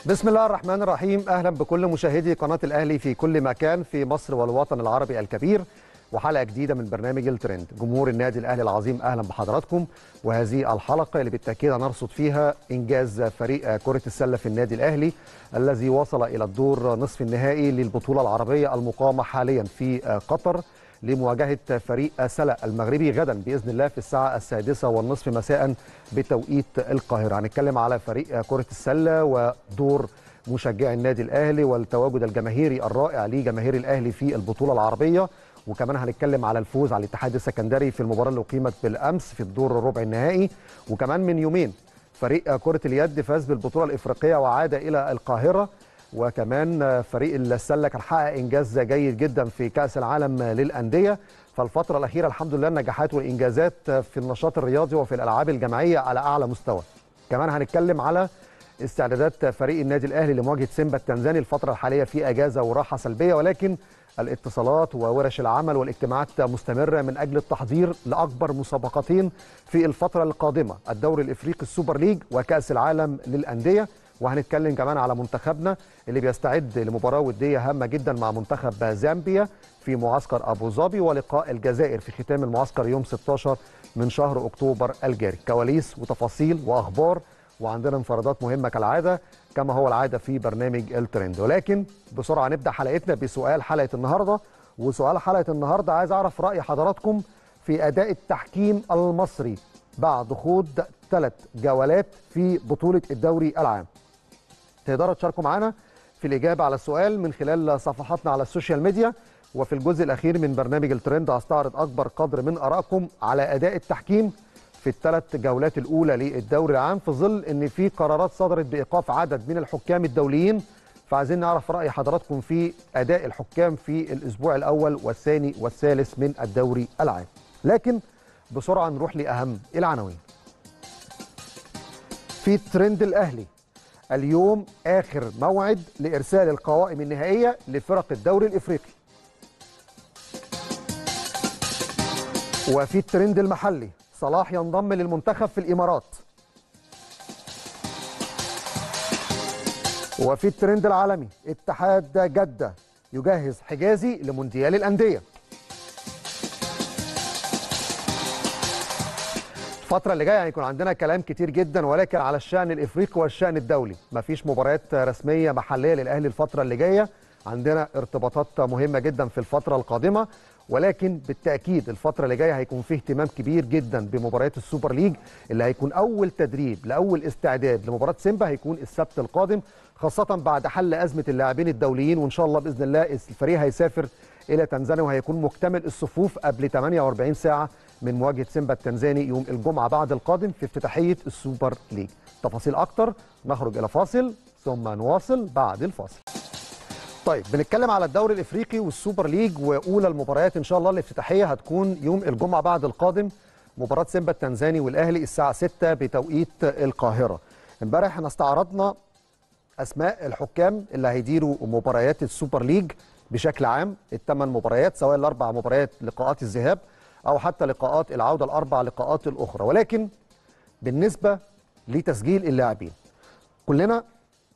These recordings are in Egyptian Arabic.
بسم الله الرحمن الرحيم اهلا بكل مشاهدي قناه الاهلي في كل مكان في مصر والوطن العربي الكبير وحلقه جديده من برنامج الترند جمهور النادي الاهلي العظيم اهلا بحضراتكم وهذه الحلقه اللي بالتاكيد هنرصد فيها انجاز فريق كره السله في النادي الاهلي الذي وصل الى الدور نصف النهائي للبطوله العربيه المقامه حاليا في قطر لمواجهه فريق سلا المغربي غدا باذن الله في الساعه السادسه والنصف مساء بتوقيت القاهره هنتكلم على فريق كره السله ودور مشجعي النادي الاهلي والتواجد الجماهيري الرائع لجماهير الاهلي في البطوله العربيه وكمان هنتكلم على الفوز على الاتحاد السكندري في المباراه اللي اقيمت بالامس في الدور الربع النهائي وكمان من يومين فريق كره اليد فاز بالبطوله الافريقيه وعاد الى القاهره وكمان فريق السله كان حقق انجاز جيد جدا في كاس العالم للانديه فالفتره الاخيره الحمد لله النجاحات والانجازات في النشاط الرياضي وفي الالعاب الجماعيه على اعلى مستوى كمان هنتكلم على استعدادات فريق النادي الاهلي لمواجهه سيمبا التنزاني الفتره الحاليه في اجازه وراحه سلبيه ولكن الاتصالات وورش العمل والاجتماعات مستمره من اجل التحضير لاكبر مسابقتين في الفتره القادمه الدوري الافريقي السوبر ليج وكاس العالم للانديه وهنتكلم كمان على منتخبنا اللي بيستعد لمباراه وديه هامه جدا مع منتخب زامبيا في معسكر ابو ظبي ولقاء الجزائر في ختام المعسكر يوم 16 من شهر اكتوبر الجاري كواليس وتفاصيل واخبار وعندنا انفرادات مهمه كالعاده كما هو العاده في برنامج الترند ولكن بسرعه نبدا حلقتنا بسؤال حلقه النهارده وسؤال حلقه النهارده عايز اعرف راي حضراتكم في اداء التحكيم المصري بعد خوض ثلاث جولات في بطوله الدوري العام تقدروا تشاركوا معنا في الإجابة على السؤال من خلال صفحاتنا على السوشيال ميديا وفي الجزء الأخير من برنامج الترند هستعرض أكبر قدر من آرائكم على أداء التحكيم في الثلاث جولات الأولى للدوري العام في ظل إن في قرارات صدرت بإيقاف عدد من الحكام الدوليين فعايزين نعرف رأي حضراتكم في أداء الحكام في الأسبوع الأول والثاني والثالث من الدوري العام لكن بسرعة نروح لأهم العناوين في ترند الأهلي اليوم آخر موعد لإرسال القوائم النهائية لفرق الدوري الإفريقي وفي الترند المحلي صلاح ينضم للمنتخب في الإمارات وفي الترند العالمي اتحاد جدة يجهز حجازي لمونديال الأندية الفترة اللي جاية يعني يكون عندنا كلام كتير جدا ولكن على الشأن الإفريقي والشأن الدولي مفيش مباريات رسمية محلية للأهلي الفترة اللي جاية عندنا ارتباطات مهمة جدا في الفترة القادمة ولكن بالتأكيد الفترة اللي جاية هيكون فيه اهتمام كبير جدا بمباريات السوبر ليج اللي هيكون أول تدريب لأول استعداد لمباراة سيمبا هيكون السبت القادم خاصة بعد حل أزمة اللاعبين الدوليين وإن شاء الله بإذن الله الفريق هيسافر إلى تنزانيا وهيكون مكتمل الصفوف قبل 48 ساعة من مواجهه سيمبا التنزاني يوم الجمعه بعد القادم في افتتاحيه السوبر ليج تفاصيل اكتر نخرج الى فاصل ثم نواصل بعد الفاصل طيب بنتكلم على الدوري الافريقي والسوبر ليج واولى المباريات ان شاء الله الافتتاحيه هتكون يوم الجمعه بعد القادم مباراه سيمبا التنزاني والاهلي الساعه 6 بتوقيت القاهره امبارح احنا استعرضنا اسماء الحكام اللي هيديروا مباريات السوبر ليج بشكل عام الثمان مباريات سواء الاربع مباريات لقاءات الذهاب او حتى لقاءات العوده الاربع لقاءات الاخرى ولكن بالنسبه لتسجيل اللاعبين كلنا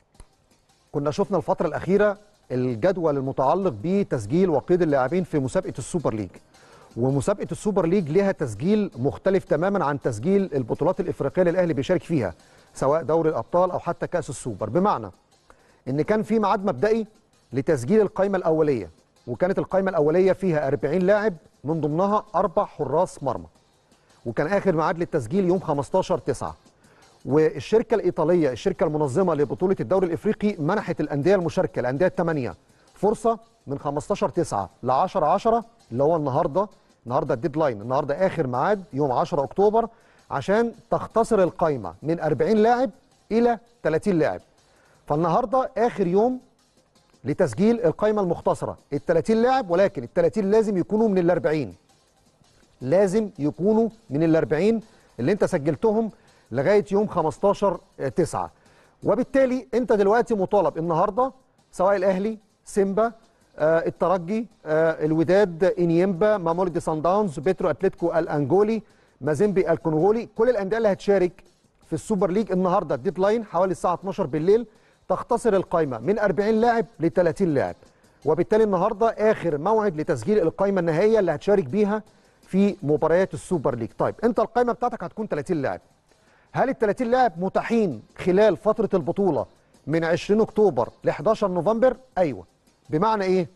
كنا شفنا الفتره الاخيره الجدول المتعلق بتسجيل وقيد اللاعبين في مسابقه السوبر ليج ومسابقه السوبر ليج لها تسجيل مختلف تماما عن تسجيل البطولات الافريقيه اللي الاهلي بيشارك فيها سواء دوري الابطال او حتى كاس السوبر بمعنى ان كان في ميعاد مبدئي لتسجيل القائمه الاوليه وكانت القائمه الاوليه فيها 40 لاعب من ضمنها اربع حراس مرمى وكان اخر ميعاد للتسجيل يوم 15 9 والشركه الايطاليه الشركه المنظمه لبطوله الدوري الافريقي منحت الانديه المشاركه الانديه الثمانيه فرصه من 15 9 ل 10 10 اللي هو النهارده النهارده الديدلاين النهارده اخر ميعاد يوم 10 اكتوبر عشان تختصر القائمه من 40 لاعب الى 30 لاعب فالنهارده اخر يوم لتسجيل القائمه المختصره ال 30 لاعب ولكن ال 30 لازم يكونوا من ال 40 لازم يكونوا من ال 40 اللي انت سجلتهم لغايه يوم 15 9 وبالتالي انت دلوقتي مطالب النهارده سواء الاهلي سيمبا آه الترجي آه الوداد انيمبا مامولدي سان داونز بيترو اتلتيكو الانجولي مازيمبي الكونغولي كل الانديه اللي هتشارك في السوبر ليج النهارده الديدلاين حوالي الساعه 12 بالليل تختصر القائمه من 40 لاعب ل 30 لاعب وبالتالي النهارده اخر موعد لتسجيل القائمه النهائيه اللي هتشارك بيها في مباريات السوبر ليج طيب انت القائمه بتاعتك هتكون 30 لاعب هل ال 30 لاعب متاحين خلال فتره البطوله من 20 اكتوبر ل 11 نوفمبر ايوه بمعنى ايه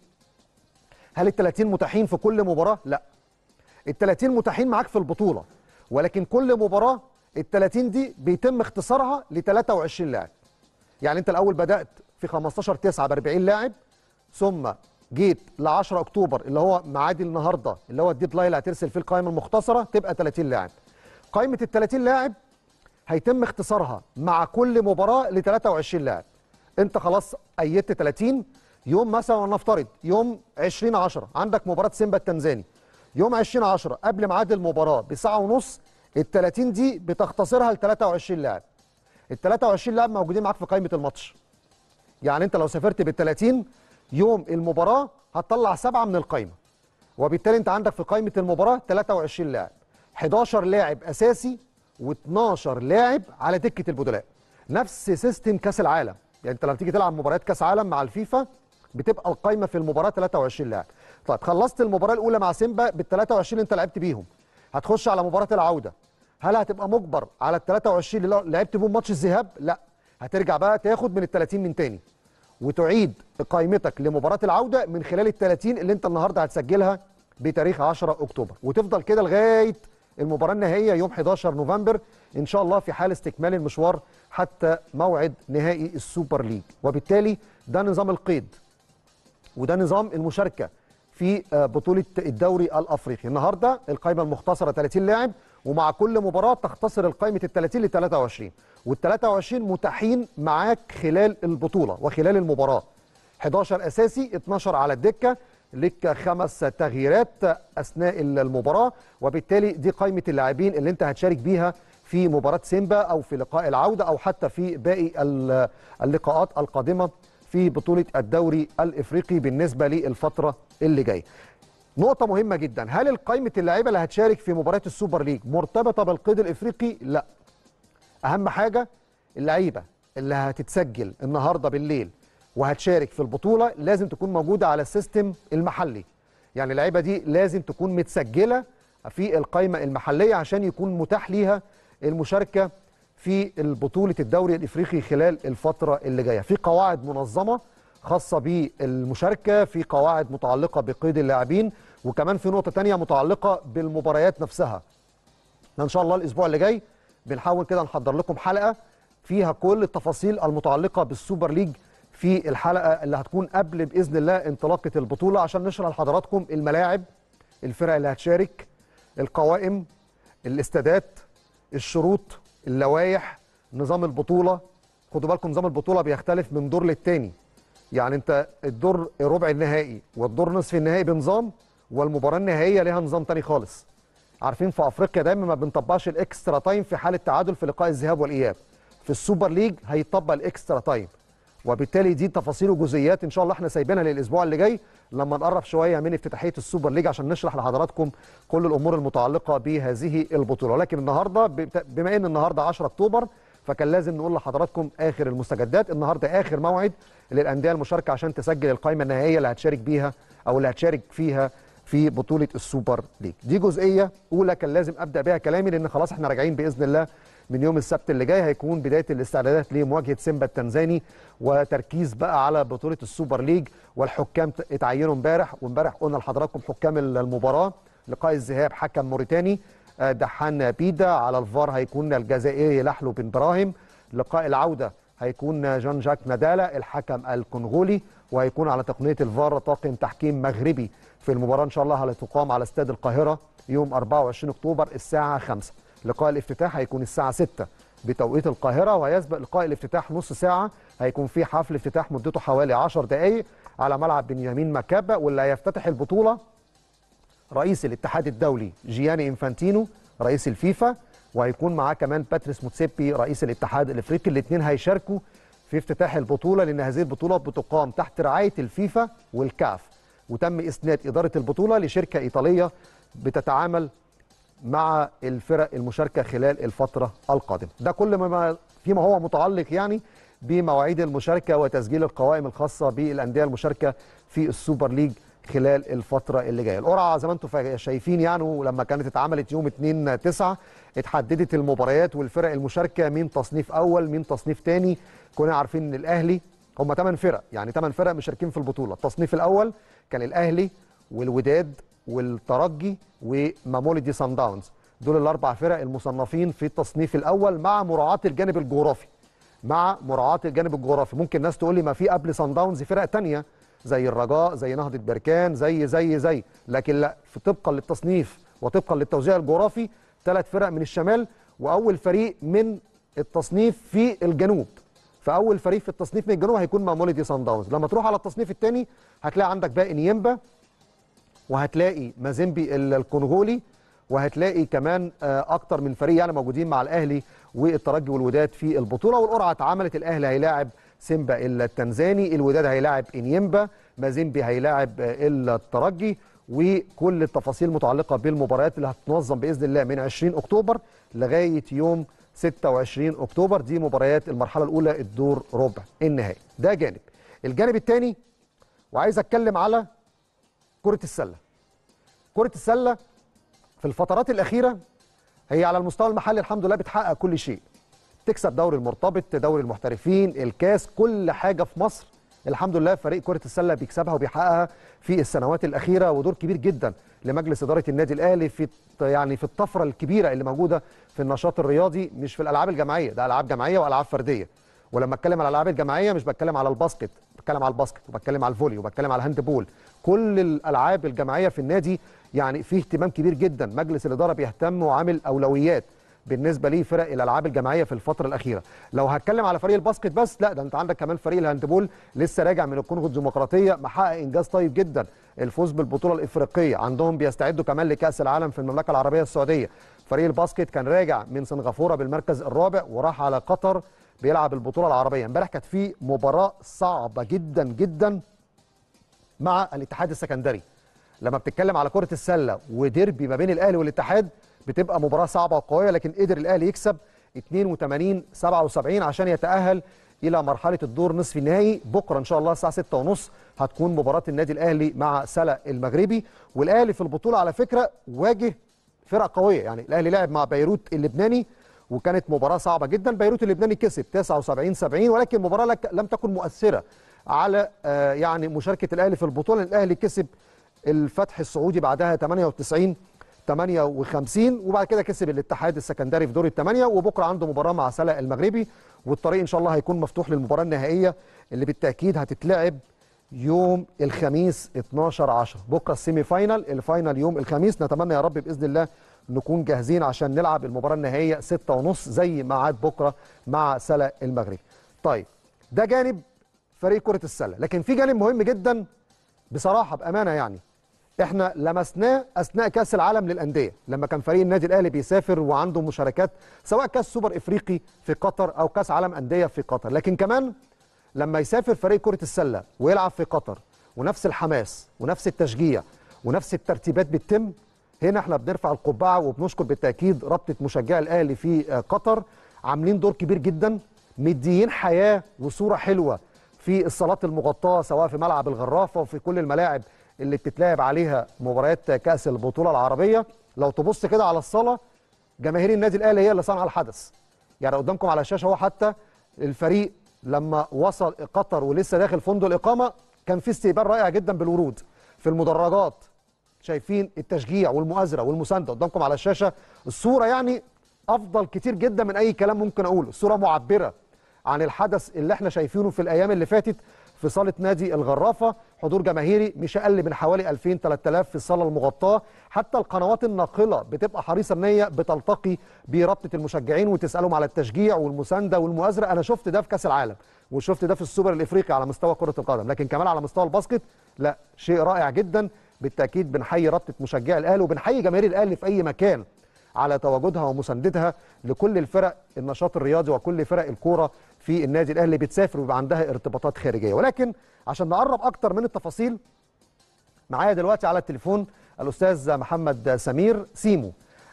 هل ال 30 متاحين في كل مباراه لا ال 30 متاحين معاك في البطوله ولكن كل مباراه ال 30 دي بيتم اختصارها ل 23 لاعب يعني انت الاول بدات في 15 9 ب 40 لاعب ثم جيت ل 10 اكتوبر اللي هو ميعاد النهارده اللي هو الديدلاين اللي هترسل فيه القائمه المختصره تبقى 30 لاعب قائمه ال 30 لاعب هيتم اختصارها مع كل مباراه ل 23 لاعب انت خلاص ايدت 30 يوم مثلا ونفترض يوم 20 10 عندك مباراه سيمبا التنزاني يوم 20 10 قبل ميعاد المباراه بساعه ونص ال 30 دي بتختصرها ل 23 لاعب ال 23 لاعب موجودين معاك في قائمه الماتش يعني انت لو سافرت بال 30 يوم المباراه هتطلع سبعه من القائمه وبالتالي انت عندك في قائمه المباراه 23 لاعب 11 لاعب اساسي و12 لاعب على دكه البدلاء نفس سيستم كاس العالم يعني انت لما تيجي تلعب مباريات كاس عالم مع الفيفا بتبقى القائمه في المباراه 23 لاعب طيب خلصت المباراه الاولى مع سيمبا بال 23 اللي انت لعبت بيهم هتخش على مباراه العوده هل هتبقى مجبر على ال 23 اللي لعبت بيهم ماتش الذهاب لا هترجع بقى تاخد من ال 30 من تاني وتعيد قائمتك لمباراه العوده من خلال ال 30 اللي انت النهارده هتسجلها بتاريخ 10 اكتوبر وتفضل كده لغايه المباراه النهائيه يوم 11 نوفمبر ان شاء الله في حال استكمال المشوار حتى موعد نهائي السوبر ليج وبالتالي ده نظام القيد وده نظام المشاركه في بطوله الدوري الافريقي النهارده القائمه المختصره 30 لاعب ومع كل مباراه تختصر القائمه ال 30 ل 23 وال 23 متاحين معاك خلال البطوله وخلال المباراه 11 اساسي 12 على الدكه لك خمس تغييرات اثناء المباراه وبالتالي دي قائمه اللاعبين اللي انت هتشارك بيها في مباراه سيمبا او في لقاء العوده او حتى في باقي اللقاءات القادمه في بطوله الدوري الافريقي بالنسبه للفتره اللي جايه. نقطه مهمه جدا هل القائمه اللعيبه اللي هتشارك في مباراه السوبر ليج مرتبطه بالقيد الافريقي؟ لا. اهم حاجه اللعيبه اللي هتتسجل النهارده بالليل وهتشارك في البطوله لازم تكون موجوده على السيستم المحلي. يعني اللعيبه دي لازم تكون متسجله في القائمه المحليه عشان يكون متاح ليها المشاركه في البطوله الدوري الافريقي خلال الفتره اللي جايه في قواعد منظمه خاصه بالمشاركه في قواعد متعلقه بقيد اللاعبين وكمان في نقطه تانية متعلقه بالمباريات نفسها ان شاء الله الاسبوع اللي جاي بنحاول كده نحضر لكم حلقه فيها كل التفاصيل المتعلقه بالسوبر ليج في الحلقه اللي هتكون قبل باذن الله انطلاقه البطوله عشان نشرح لحضراتكم الملاعب الفرق اللي هتشارك القوائم الاستادات الشروط اللوائح نظام البطوله خدوا بالكم نظام البطوله بيختلف من دور للتاني يعني انت الدور ربع النهائي والدور نصف النهائي بنظام والمباراه النهائيه ليها نظام تاني خالص عارفين في افريقيا دايما ما بنطبقش الاكسترا تايم في حاله تعادل في لقاء الذهاب والاياب في السوبر ليج هيطبق الاكسترا تايم وبالتالي دي تفاصيل وجزئيات ان شاء الله احنا سايبينها للاسبوع اللي جاي لما نقرب شويه من افتتاحيه السوبر ليج عشان نشرح لحضراتكم كل الامور المتعلقه بهذه البطوله ولكن النهارده بما ان النهارده 10 اكتوبر فكان لازم نقول لحضراتكم اخر المستجدات النهارده اخر موعد للانديه المشاركه عشان تسجل القائمه النهائيه اللي هتشارك بيها او اللي هتشارك فيها في بطوله السوبر ليج دي جزئيه اولى كان لازم ابدا بيها كلامي لان خلاص احنا راجعين باذن الله من يوم السبت اللي جاي هيكون بدايه الاستعدادات لمواجهه سيمبا التنزاني وتركيز بقى على بطوله السوبر ليج والحكام اتعينوا امبارح وامبارح قلنا لحضراتكم حكام المباراه لقاء الذهاب حكم موريتاني دحان بيدا على الفار هيكون الجزائري لحلو بن براهيم لقاء العوده هيكون جان جاك نادالا الحكم الكونغولي وهيكون على تقنيه الفار طاقم تحكيم مغربي في المباراه ان شاء الله هتقام على استاد القاهره يوم 24 اكتوبر الساعه 5 لقاء الافتتاح هيكون الساعه 6 بتوقيت القاهره وهيسبق لقاء الافتتاح نص ساعه هيكون في حفل افتتاح مدته حوالي 10 دقائق على ملعب بنيامين مكابا واللي هيفتتح البطوله رئيس الاتحاد الدولي جياني انفانتينو رئيس الفيفا وهيكون معاه كمان باتريس موتسيبي رئيس الاتحاد الافريقي الاثنين هيشاركوا في افتتاح البطوله لان هذه البطوله بتقام تحت رعايه الفيفا والكاف وتم اسناد اداره البطوله لشركه ايطاليه بتتعامل مع الفرق المشاركه خلال الفتره القادمه ده كل ما فيما هو متعلق يعني بمواعيد المشاركه وتسجيل القوائم الخاصه بالانديه المشاركه في السوبر ليج خلال الفتره اللي جايه القرعه زي ما انتم شايفين يعني ولما كانت اتعملت يوم 2 9 اتحددت المباريات والفرق المشاركه مين تصنيف اول مين تصنيف ثاني كنا عارفين ان الاهلي هم 8 فرق يعني 8 فرق مشاركين في البطوله التصنيف الاول كان الاهلي والوداد والترجي وماموليدي سان داونز دول الاربع فرق المصنفين في التصنيف الاول مع مراعاه الجانب الجغرافي مع مراعاه الجانب الجغرافي ممكن ناس تقول لي ما في قبل سان داونز فرق ثانيه زي الرجاء زي نهضه بركان زي زي زي لكن لا في طبقا للتصنيف وطبقا للتوزيع الجغرافي ثلاث فرق من الشمال واول فريق من التصنيف في الجنوب فاول فريق في التصنيف من الجنوب هيكون ماموليدي سان داونز لما تروح على التصنيف الثاني هتلاقي عندك باقي نيمبا وهتلاقي مازيمبي الكونغولي وهتلاقي كمان اكتر من فريق يعني موجودين مع الاهلي والترجي والوداد في البطوله والقرعه اتعملت الاهلي هيلاعب سيمبا التنزاني الوداد هيلاعب انيمبا مازيمبي هيلاعب الترجي وكل التفاصيل متعلقه بالمباريات اللي هتنظم باذن الله من 20 اكتوبر لغايه يوم 26 اكتوبر دي مباريات المرحله الاولى الدور ربع النهائي ده جانب الجانب الثاني وعايز اتكلم على كره السله كره السله في الفترات الاخيره هي على المستوى المحلي الحمد لله بتحقق كل شيء تكسب دوري المرتبط دوري المحترفين الكاس كل حاجه في مصر الحمد لله فريق كره السله بيكسبها وبيحققها في السنوات الاخيره ودور كبير جدا لمجلس اداره النادي الاهلي في يعني في الطفره الكبيره اللي موجوده في النشاط الرياضي مش في الالعاب الجماعيه ده العاب جماعيه والعاب فرديه ولما اتكلم على الالعاب الجماعيه مش بتكلم على الباسكت بتكلم على الباسكت وبتكلم على الفولي وبتكلم على الهاند بول كل الالعاب الجماعيه في النادي يعني فيه اهتمام كبير جدا مجلس الاداره بيهتم وعامل اولويات بالنسبه ليه فرق الالعاب الجماعيه في الفتره الاخيره لو هتكلم على فريق الباسكت بس لا ده انت عندك كمان فريق الهاندبول لسه راجع من الكونغو الديمقراطيه محقق انجاز طيب جدا الفوز بالبطوله الافريقيه عندهم بيستعدوا كمان لكاس العالم في المملكه العربيه السعوديه فريق الباسكت كان راجع من سنغافوره بالمركز الرابع وراح على قطر بيلعب البطوله العربيه امبارح كانت في مباراه صعبه جدا جدا مع الاتحاد السكندري لما بتتكلم على كره السله وديربي ما بين الاهلي والاتحاد بتبقى مباراه صعبه وقويه لكن قدر الاهلي يكسب 82 77 عشان يتاهل الى مرحله الدور نصف النهائي بكره ان شاء الله الساعه 6:30 هتكون مباراه النادي الاهلي مع سلا المغربي والاهلي في البطوله على فكره واجه فرق قويه يعني الاهلي لعب مع بيروت اللبناني وكانت مباراه صعبه جدا بيروت اللبناني كسب 79 70 ولكن مباراه لم تكن مؤثره على يعني مشاركه الاهلي في البطوله الاهلي كسب الفتح السعودي بعدها 98 58 وبعد كده كسب الاتحاد السكندري في دور الثمانيه وبكره عنده مباراه مع سلا المغربي والطريق ان شاء الله هيكون مفتوح للمباراه النهائيه اللي بالتاكيد هتتلعب يوم الخميس 12 10 بكره السيمي فاينال الفاينال يوم الخميس نتمنى يا رب باذن الله نكون جاهزين عشان نلعب المباراه النهائيه 6 ونص زي ميعاد بكره مع سلا المغربي طيب ده جانب فريق كره السله لكن في جانب مهم جدا بصراحه بامانه يعني احنا لمسناه اثناء كاس العالم للانديه لما كان فريق النادي الاهلي بيسافر وعنده مشاركات سواء كاس سوبر افريقي في قطر او كاس عالم انديه في قطر لكن كمان لما يسافر فريق كره السله ويلعب في قطر ونفس الحماس ونفس التشجيع ونفس الترتيبات بتتم هنا احنا بنرفع القبعه وبنشكر بالتاكيد رابطه مشجعي الاهلي في قطر عاملين دور كبير جدا مديين حياه وصوره حلوه في الصالات المغطاه سواء في ملعب الغرافه وفي كل الملاعب اللي بتتلعب عليها مباريات كاس البطوله العربيه لو تبص كده على الصاله جماهير النادي الاهلي هي اللي صنع الحدث يعني قدامكم على الشاشه هو حتى الفريق لما وصل قطر ولسه داخل فندق الاقامه كان في استقبال رائع جدا بالورود في المدرجات شايفين التشجيع والمؤازره والمسانده قدامكم على الشاشه الصوره يعني افضل كتير جدا من اي كلام ممكن اقوله الصوره معبره عن الحدث اللي احنا شايفينه في الايام اللي فاتت في صاله نادي الغرافه حضور جماهيري مش اقل من حوالي 2000 3000 في الصاله المغطاه حتى القنوات الناقله بتبقى حريصه ان هي بتلتقي برابطه المشجعين وتسالهم على التشجيع والمسانده والمؤازره انا شفت ده في كاس العالم وشفت ده في السوبر الافريقي على مستوى كره القدم لكن كمان على مستوى الباسكت لا شيء رائع جدا بالتاكيد بنحيي رابطه مشجعي الاهلي وبنحيي جماهير الاهلي في اي مكان على تواجدها ومساندتها لكل الفرق النشاط الرياضي وكل فرق الكوره في النادي الاهلي بتسافر ويبقى عندها ارتباطات خارجيه ولكن عشان نقرب اكتر من التفاصيل معايا دلوقتي على التليفون الاستاذ محمد سمير سيمو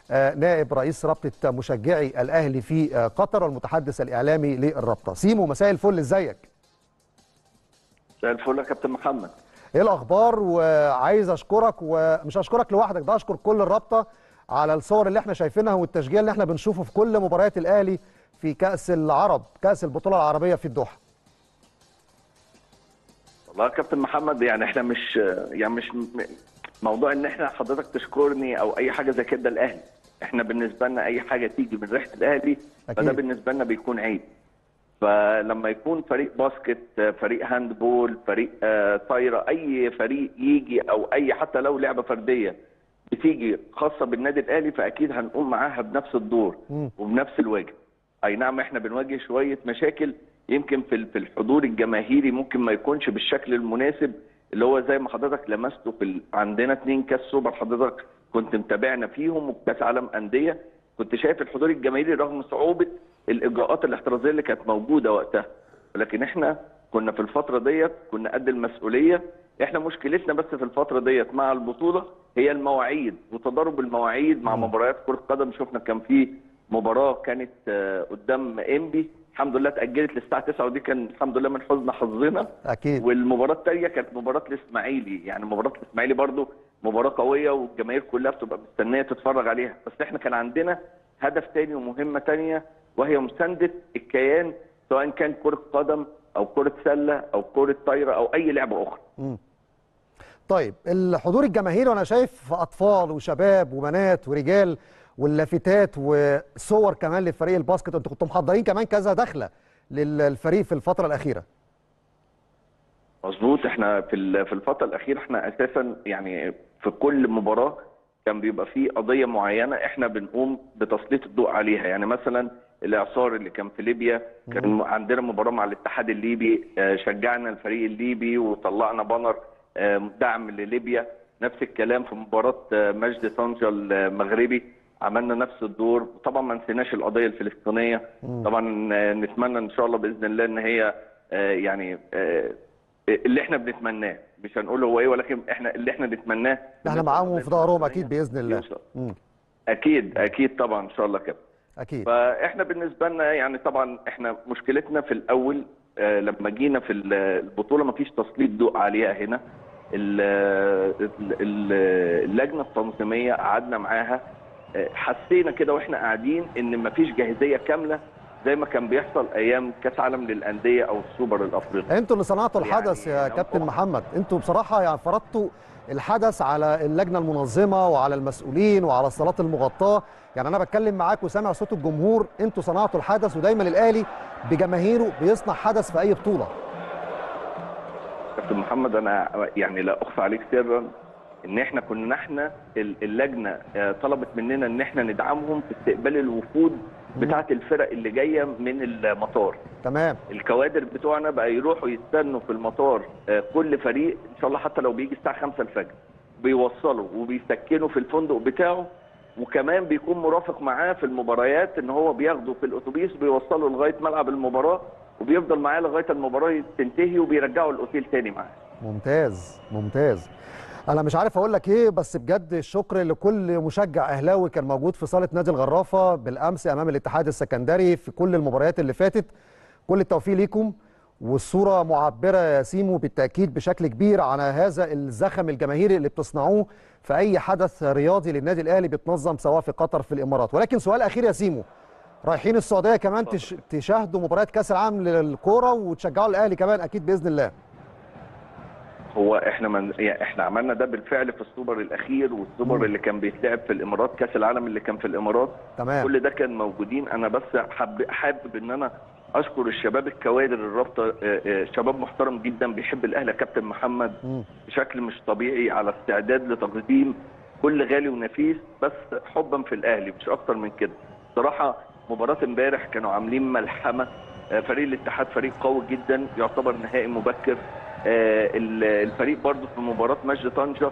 آه، نائب رئيس رابطه مشجعي الاهلي في آه، قطر والمتحدث الاعلامي للرابطه سيمو مساء الفل ازيك مساء الفل يا كابتن محمد ايه الاخبار وعايز اشكرك ومش اشكرك لوحدك ده اشكر كل الرابطه على الصور اللي احنا شايفينها والتشجيع اللي احنا بنشوفه في كل مباريات الاهلي في كاس العرب كاس البطوله العربيه في الدوحه والله يا كابتن محمد يعني احنا مش يعني مش م- موضوع ان احنا حضرتك تشكرني او اي حاجه زي كده ده الاهلي احنا بالنسبه لنا اي حاجه تيجي من ريحه الاهلي أكيد. فده بالنسبه لنا بيكون عيب فلما يكون فريق باسكت فريق هاندبول فريق آه، طايره اي فريق يجي او اي حتى لو لعبه فرديه بتيجي خاصه بالنادي الاهلي فاكيد هنقوم معاها بنفس الدور مم. وبنفس الواجب اي نعم احنا بنواجه شويه مشاكل يمكن في في الحضور الجماهيري ممكن ما يكونش بالشكل المناسب اللي هو زي ما حضرتك لمسته في ال... عندنا اتنين كاس سوبر حضرتك كنت متابعنا فيهم وكاس عالم انديه كنت شايف الحضور الجماهيري رغم صعوبه الاجراءات الاحترازيه اللي كانت موجوده وقتها ولكن احنا كنا في الفتره ديت كنا قد المسؤوليه احنا مشكلتنا بس في الفتره ديت مع البطوله هي المواعيد وتضارب المواعيد مع مباريات كره قدم شفنا كان في مباراه كانت آه، قدام انبي الحمد لله اتاجلت للساعه 9 ودي كان الحمد لله من حزن حظنا اكيد والمباراه الثانيه كانت مباراه الاسماعيلي يعني مباراه الاسماعيلي برضو مباراه قويه والجماهير كلها بتبقى مستنيه تتفرج عليها بس احنا كان عندنا هدف تاني ومهمه تانيه وهي مسانده الكيان سواء كان كره قدم او كره سله او كره طايره او اي لعبه اخرى طيب الحضور الجماهيري وانا شايف اطفال وشباب وبنات ورجال واللافتات وصور كمان لفريق الباسكت انتوا كنتوا محضرين كمان كذا دخله للفريق في الفتره الاخيره مظبوط احنا في ال- في الفتره الاخيره احنا اساسا يعني في كل مباراه كان بيبقى فيه قضيه معينه احنا بنقوم بتسليط الضوء عليها يعني مثلا الاعصار اللي كان في ليبيا كان م- عندنا مباراه مع الاتحاد الليبي آه، شجعنا الفريق الليبي وطلعنا بانر آه، دعم لليبيا نفس الكلام في مباراه آه، مجد طنجه المغربي عملنا نفس الدور طبعا ما نسيناش القضيه الفلسطينيه طبعا آه، نتمنى ان شاء الله باذن الله ان هي آه، يعني آه، اللي احنا بنتمناه مش هنقول هو ايه ولكن احنا اللي احنا نتمناه احنا معاهم وفي ظهرهم اكيد باذن الله يوصل. مم. اكيد اكيد طبعا ان شاء الله كده اكيد فاحنا بالنسبه لنا يعني طبعا احنا مشكلتنا في الاول آه، لما جينا في ال- البطوله ما فيش تسليط ضوء عليها هنا ال- ال- ال- اللجنه التنظيميه قعدنا معاها آه، حسينا كده واحنا قاعدين ان ما فيش جاهزيه كامله زي ما كان بيحصل ايام كاس عالم للانديه او السوبر الافريقي انتوا اللي صنعتوا يعني الحدث يا لو كابتن أخ- محمد انتوا بصراحه يعني فرضتوا الحدث على اللجنه المنظمه وعلى المسؤولين وعلى الصالات المغطاه يعني انا بتكلم معاك وسامع صوت الجمهور انتوا صنعتوا الحدث ودايما الاهلي بجماهيره بيصنع حدث في اي بطوله كابتن محمد انا يعني لا اخفى عليك سرا ان احنا كنا احنا ال- اللجنه آه، طلبت مننا ان احنا ندعمهم في استقبال الوفود بتاعه الفرق اللي جايه من المطار تمام الكوادر بتوعنا بقى يروحوا يستنوا في المطار آه، كل فريق ان شاء الله حتى لو بيجي الساعه 5 الفجر بيوصلوا وبيسكنوا في الفندق بتاعه وكمان بيكون مرافق معاه في المباريات ان هو بياخده في الاتوبيس بيوصله لغايه ملعب المباراه وبيفضل معاه لغايه المباراه تنتهي وبيرجعه الاوتيل تاني معاه ممتاز ممتاز انا مش عارف اقول لك ايه بس بجد الشكر لكل مشجع اهلاوي كان موجود في صاله نادي الغرافه بالامس امام الاتحاد السكندري في كل المباريات اللي فاتت كل التوفيق ليكم والصوره معبره يا سيمو بالتاكيد بشكل كبير على هذا الزخم الجماهيري اللي بتصنعوه في اي حدث رياضي للنادي الاهلي بيتنظم سواء في قطر في الامارات ولكن سؤال اخير يا سيمو رايحين السعوديه كمان تش... تشاهدوا مباريات كاس العالم للكوره وتشجعوا الاهلي كمان اكيد باذن الله هو احنا من يعني احنا عملنا ده بالفعل في السوبر الاخير والسوبر مم. اللي كان بيتلعب في الامارات كاس العالم اللي كان في الامارات تمام كل ده كان موجودين انا بس حب حابب ان انا اشكر الشباب الكوادر الرابطه آه، آه، شباب محترم جدا بيحب الاهلي يا كابتن محمد مم. بشكل مش طبيعي على استعداد لتقديم كل غالي ونفيس بس حبا في الاهلي مش اكتر من كده صراحه مباراه امبارح كانوا عاملين ملحمه آه، فريق الاتحاد فريق قوي جدا يعتبر نهائي مبكر آه، ال- الفريق برضو في مباراه مجد طنجه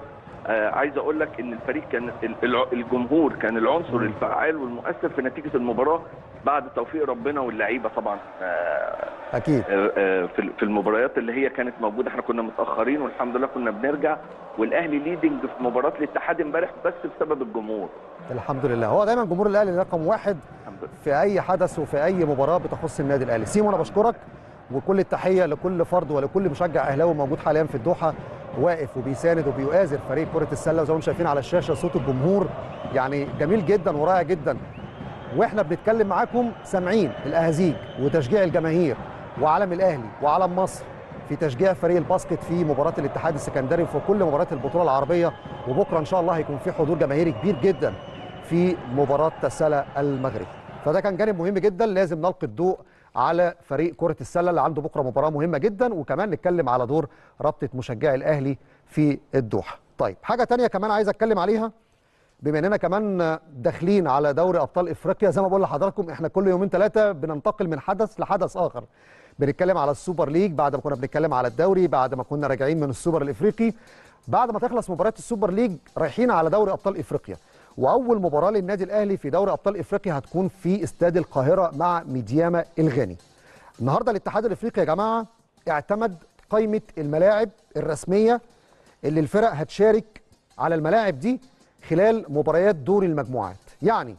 آه عايز اقول لك ان الفريق كان ال- الع- الجمهور كان العنصر الفعال والمؤثر في نتيجه المباراه بعد توفيق ربنا واللعيبه طبعا آه اكيد آه، آه، في في المباريات اللي هي كانت موجوده احنا كنا متاخرين والحمد لله كنا بنرجع والاهلي ليدنج في مباراه الاتحاد امبارح بس بسبب الجمهور الحمد لله هو دايما جمهور الاهلي رقم واحد الحمد لله في اي حدث وفي اي مباراه بتخص النادي الاهلي سيمو انا بشكرك وكل التحيه لكل فرد ولكل مشجع اهلاوي موجود حاليا في الدوحه واقف وبيساند وبيؤازر فريق كره السله وزي ما انتم شايفين على الشاشه صوت الجمهور يعني جميل جدا ورائع جدا واحنا بنتكلم معاكم سامعين الاهازيج وتشجيع الجماهير وعلم الاهلي وعلم مصر في تشجيع فريق الباسكت في مباراه الاتحاد السكندري وفي كل مباريات البطوله العربيه وبكره ان شاء الله هيكون في حضور جماهيري كبير جدا في مباراه سلا المغرب فده كان جانب مهم جدا لازم نلقي الضوء على فريق كره السله اللي عنده بكره مباراه مهمه جدا وكمان نتكلم على دور رابطه مشجعي الاهلي في الدوحه طيب حاجه تانية كمان عايز اتكلم عليها بما اننا كمان داخلين على دوري ابطال افريقيا زي ما بقول لحضراتكم احنا كل يومين ثلاثه بننتقل من حدث لحدث اخر بنتكلم على السوبر ليج بعد ما كنا بنتكلم على الدوري بعد ما كنا راجعين من السوبر الافريقي بعد ما تخلص مباراه السوبر ليج رايحين على دوري ابطال افريقيا واول مباراه للنادي الاهلي في دوري ابطال افريقيا هتكون في استاد القاهره مع ميدياما الغاني النهارده الاتحاد الافريقي يا جماعه اعتمد قائمه الملاعب الرسميه اللي الفرق هتشارك على الملاعب دي خلال مباريات دور المجموعات يعني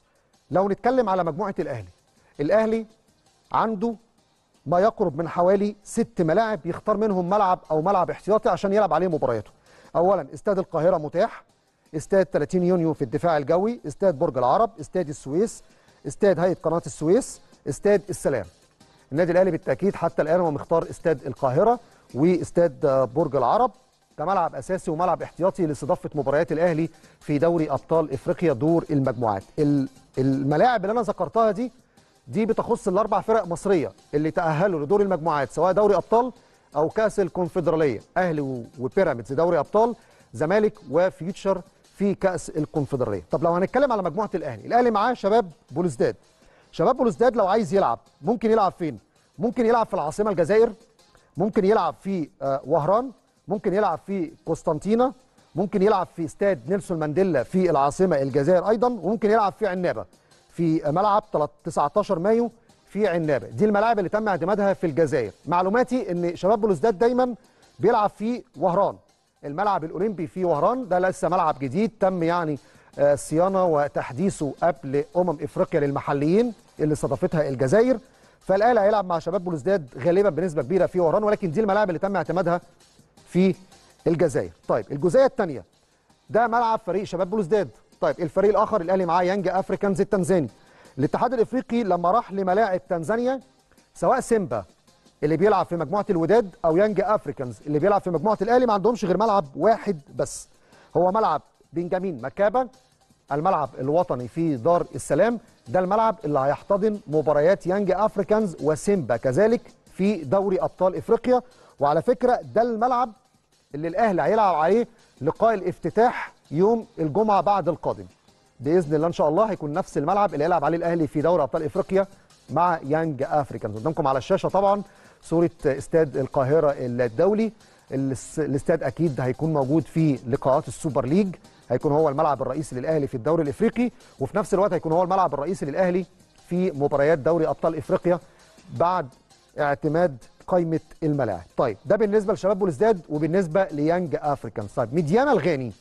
لو نتكلم على مجموعه الاهلي الاهلي عنده ما يقرب من حوالي ست ملاعب يختار منهم ملعب او ملعب احتياطي عشان يلعب عليه مبارياته اولا استاد القاهره متاح استاد 30 يونيو في الدفاع الجوي استاد برج العرب استاد السويس استاد هيئه قناه السويس استاد السلام النادي الاهلي بالتاكيد حتى الان هو مختار استاد القاهره واستاد آه، برج العرب كملعب اساسي وملعب احتياطي لاستضافه مباريات الاهلي في دوري ابطال افريقيا دور المجموعات ال- الملاعب اللي انا ذكرتها دي دي بتخص الاربع فرق مصريه اللي تاهلوا لدور المجموعات سواء دوري ابطال او كاس الكونفدراليه اهلي و- وبيراميدز دوري ابطال زمالك وفيوتشر في كاس الكونفدراليه طب لو هنتكلم على مجموعه الاهلي الاهلي معاه شباب بولوزداد شباب بولوزداد لو عايز يلعب ممكن يلعب فين ممكن يلعب في العاصمه الجزائر ممكن يلعب في آه، وهران ممكن يلعب في قسطنطينه ممكن يلعب في استاد نيلسون مانديلا في العاصمه الجزائر ايضا وممكن يلعب في عنابه في ملعب 19 مايو في عنابه دي الملاعب اللي تم اعتمادها في الجزائر معلوماتي ان شباب بلوزداد دايما بيلعب في وهران الملعب الاولمبي في وهران ده لسه ملعب جديد تم يعني آه، صيانه وتحديثه قبل امم افريقيا للمحليين اللي استضافتها الجزائر فالاهلي هيلعب مع شباب بلوزداد غالبا بنسبه كبيره في وهران ولكن دي الملاعب اللي تم اعتمادها في الجزائر طيب الجزئيه الثانيه ده ملعب فريق شباب بلوزداد طيب الفريق الاخر الاهلي معاه يانج افريكانز التنزاني الاتحاد الافريقي لما راح لملاعب تنزانيا سواء سيمبا اللي بيلعب في مجموعه الوداد او يانج افريكانز اللي بيلعب في مجموعه الاهلي ما عندهمش غير ملعب واحد بس هو ملعب بنجامين مكابا الملعب الوطني في دار السلام ده الملعب اللي هيحتضن مباريات يانج افريكانز وسيمبا كذلك في دوري ابطال افريقيا وعلى فكره ده الملعب اللي الاهلي هيلعب عليه لقاء الافتتاح يوم الجمعه بعد القادم باذن الله ان شاء الله هيكون نفس الملعب اللي هيلعب عليه الاهلي في دوري ابطال افريقيا مع يانج افريكانز قدامكم على الشاشه طبعا صوره استاد القاهره الدولي الاس- الاستاد اكيد هيكون موجود في لقاءات السوبر ليج هيكون هو الملعب الرئيسي للاهلي في الدوري الافريقي وفي نفس الوقت هيكون هو الملعب الرئيسي للاهلي في مباريات دوري ابطال افريقيا بعد اعتماد قائمه الملاعب طيب ده بالنسبه لشباب بولزداد وبالنسبه ليانج افريكانز طيب ميديانا الغاني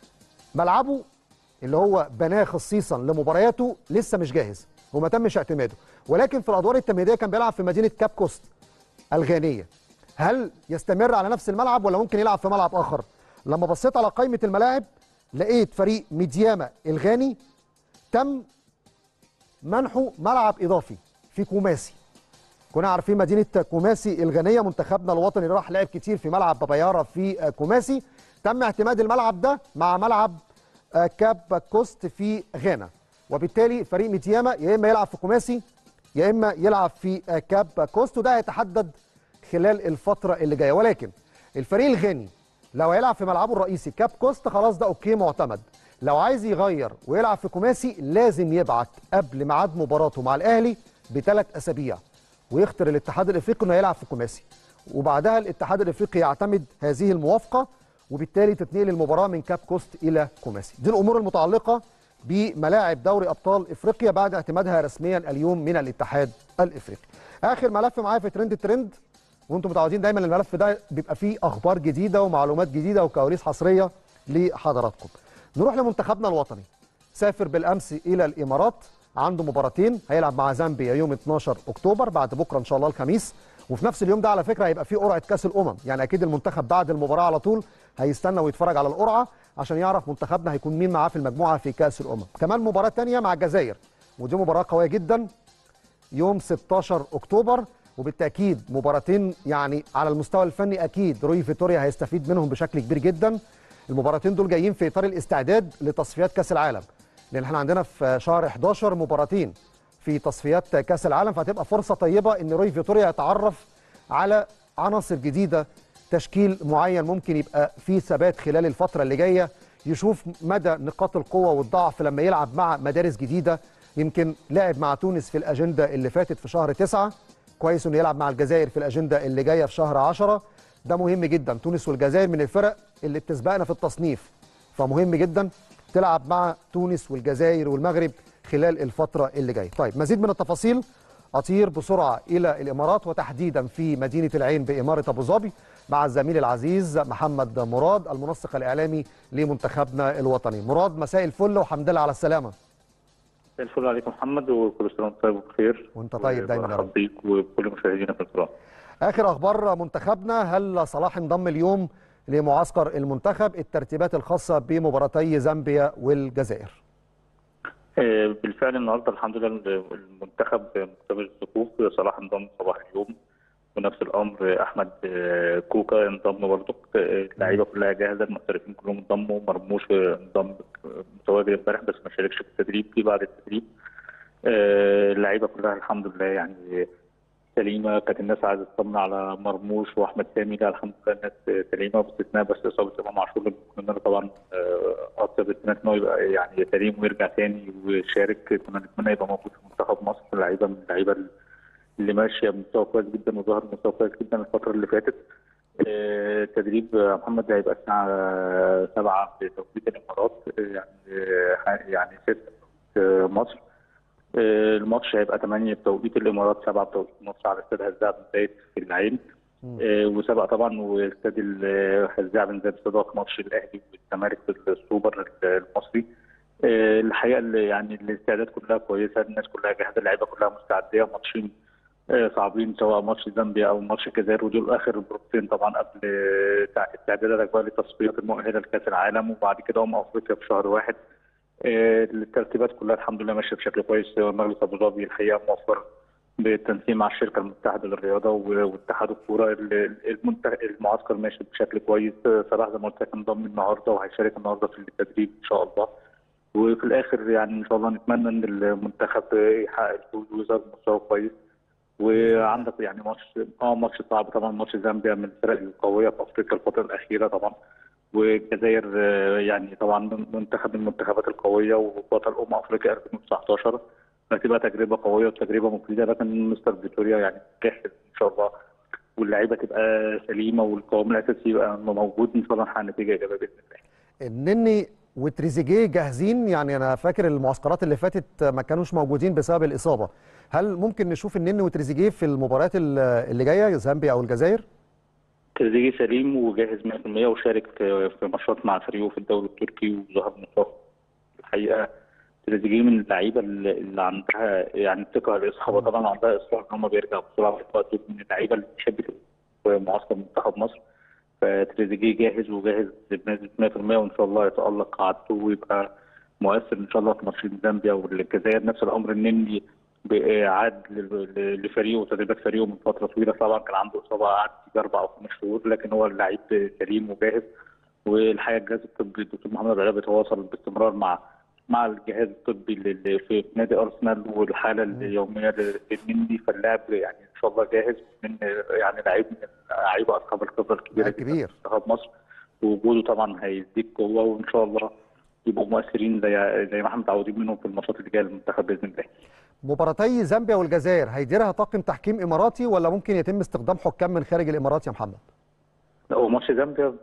ملعبه اللي هو بناه خصيصا لمبارياته لسه مش جاهز وما تمش اعتماده ولكن في الادوار التمهيديه كان بيلعب في مدينه كاب كوست الغانيه هل يستمر على نفس الملعب ولا ممكن يلعب في ملعب اخر لما بصيت على قائمه الملاعب لقيت فريق ميدياما الغاني تم منحه ملعب اضافي في كوماسي كنا عارفين مدينه كوماسي الغنيه منتخبنا الوطني اللي راح لعب كتير في ملعب بابايارا في كوماسي تم اعتماد الملعب ده مع ملعب آه، كاب كوست في غانا وبالتالي فريق ميتياما يا اما يلعب في كوماسي يا اما يلعب في آه، كاب كوست وده هيتحدد خلال الفتره اللي جايه ولكن الفريق الغاني لو هيلعب في ملعبه الرئيسي كاب كوست خلاص ده اوكي معتمد لو عايز يغير ويلعب في كوماسي لازم يبعت قبل ميعاد مباراته مع الاهلي بثلاث اسابيع ويختار الاتحاد الافريقي انه يلعب في كوماسي وبعدها الاتحاد الافريقي يعتمد هذه الموافقه وبالتالي تتنقل المباراه من كاب كوست الى كوماسي دي الامور المتعلقه بملاعب دوري ابطال افريقيا بعد اعتمادها رسميا اليوم من الاتحاد الافريقي اخر ملف معايا في ترند الترند وانتم متعودين دايما الملف ده بيبقى فيه اخبار جديده ومعلومات جديده وكواليس حصريه لحضراتكم نروح لمنتخبنا الوطني سافر بالامس الى الامارات عنده مباراتين هيلعب مع زامبيا يوم 12 اكتوبر بعد بكره ان شاء الله الخميس وفي نفس اليوم ده على فكره هيبقى فيه قرعه كاس الامم يعني اكيد المنتخب بعد المباراه على طول هيستنى ويتفرج على القرعه عشان يعرف منتخبنا هيكون مين معاه في المجموعه في كاس الامم كمان مباراه ثانيه مع الجزائر ودي مباراه قويه جدا يوم 16 اكتوبر وبالتاكيد مباراتين يعني على المستوى الفني اكيد روي فيتوريا هيستفيد منهم بشكل كبير جدا المباراتين دول جايين في اطار الاستعداد لتصفيات كاس العالم لان احنا عندنا في شهر 11 مباراتين في تصفيات كاس العالم فهتبقى فرصه طيبه ان روي فيتوريا يتعرف على عناصر جديده تشكيل معين ممكن يبقى فيه ثبات خلال الفتره اللي جايه يشوف مدى نقاط القوه والضعف لما يلعب مع مدارس جديده يمكن لعب مع تونس في الاجنده اللي فاتت في شهر تسعة كويس انه يلعب مع الجزائر في الاجنده اللي جايه في شهر 10 ده مهم جدا تونس والجزائر من الفرق اللي بتسبقنا في التصنيف فمهم جدا تلعب مع تونس والجزائر والمغرب خلال الفتره اللي جايه طيب مزيد من التفاصيل اطير بسرعه الى الامارات وتحديدا في مدينه العين باماره ابو ظبي مع الزميل العزيز محمد مراد المنسق الاعلامي لمنتخبنا الوطني مراد مساء الفل وحمد لله على السلامه الفل عليكم محمد وكل سنه وانت طيب وبخير وانت طيب دايما يا رب بيك وكل مشاهدينا في القناه اخر اخبار منتخبنا هل صلاح انضم اليوم لمعسكر المنتخب الترتيبات الخاصه بمباراتي زامبيا والجزائر بالفعل النهارده الحمد لله المنتخب مختبر الصفوف صلاح انضم صباح اليوم ونفس الامر احمد كوكا انضم برضه اللعيبه كلها جاهزه المحترفين كلهم انضموا مرموش انضم متواجد امبارح بس ما شاركش في التدريب في بعد التدريب اللعيبه كلها الحمد لله يعني سليمه كانت الناس عايزه تطمن على مرموش واحمد سامي لا الحمد لله الناس سليمه باستثناء بس اصابه امام عاشور كنا طبعا اطلب ان هو يبقى يعني سليم ويرجع تاني ويشارك كنا نتمنى يبقى موجود في منتخب مصر لعيبه من اللعيبه اللي ماشيه بمستوى كويس جدا وظهر بمستوى كويس جدا الفتره اللي فاتت تدريب محمد هيبقى الساعه 7 بتوقيت الامارات يعني يعني 6 مصر الماتش هيبقى 8 بتوقيت الامارات 7 بتوقيت مصر على استاد هزاع بن زايد في العين وسبق طبعا واستاد هزاع بن زايد استضاف ماتش الاهلي والزمالك في السوبر المصري الحقيقه اللي يعني الاستعداد كلها كويسه الناس كلها جاهزه اللعيبه كلها مستعديه ماتشين صعبين سواء ماتش زامبيا او ماتش الجزائر ودول اخر بروتين طبعا قبل استعدادك بقى لتصفيات المؤهله لكاس العالم وبعد كده ام افريقيا في شهر واحد الترتيبات كلها الحمد لله ماشيه بشكل كويس مجلس ابو ظبي الحقيقه موفر بالتنسيق مع الشركه المتحده للرياضه واتحاد الكوره المعسكر ماشي بشكل كويس صلاح زي ما قلت لك انضم النهارده وهيشارك النهارده في التدريب ان شاء الله وفي الاخر يعني ان شاء الله نتمنى ان المنتخب يحقق الفوز ويظهر بمستوى كويس وعندك يعني ماتش اه ماتش صعب طبعا ماتش زامبيا من الفرق القويه في افريقيا الفتره الاخيره طبعا والجزائر يعني طبعا منتخب من المنتخبات القويه وبطل امم افريقيا 2019 هتبقى تجربه قويه وتجربه مفيده لكن مستر فيتوريا يعني جاهز ان شاء الله واللعيبه تبقى سليمه والقوام الاساسي يبقى موجود ان شاء الله نحقق نتيجه ايجابيه باذن الله. النني وتريزيجيه جاهزين يعني انا فاكر المعسكرات اللي فاتت ما كانوش موجودين بسبب الاصابه هل ممكن نشوف النني وتريزيجيه في المباريات اللي جايه زامبيا او الجزائر تريزيجيه سليم وجاهز 100% وشارك في ماتشات مع فريقه في الدوري التركي وظهر مصاب الحقيقه تريزيجيه من اللعيبه اللي عندها يعني ثقه الاصابه طبعا عندها اصرار ان هم بيرجعوا بسرعه في الوقت من اللعيبه اللي بتحب معسكر منتخب مصر فتريزيجيه جاهز وجاهز بنسبه 100% وان شاء الله يتالق عادته ويبقى مؤثر ان شاء الله في ماتشين زامبيا والجزائر نفس الامر النني عاد لفريقه وتدريبات فريقه من فتره طويله طبعا كان عنده اصابه قعد اربع او خمس شهور لكن هو اللعيب سليم وجاهز والحقيقه الجهاز الطبي الدكتور محمد علاء بيتواصل باستمرار مع مع الجهاز الطبي اللي في نادي ارسنال والحاله اليوميه للنني فاللاعب يعني ان شاء الله جاهز من يعني لعيب من لعيبه اصحاب الخبره الكبيره كبير منتخب مصر ووجوده طبعا هيديك قوه وان شاء الله يبقوا مؤثرين زي زي ما احنا متعودين منهم في الماتشات اللي جايه للمنتخب باذن الله. مباراتي زامبيا والجزائر هيديرها طاقم تحكيم اماراتي ولا ممكن يتم استخدام حكام من خارج الامارات يا محمد؟ لا هو ماتش زامبيا آه،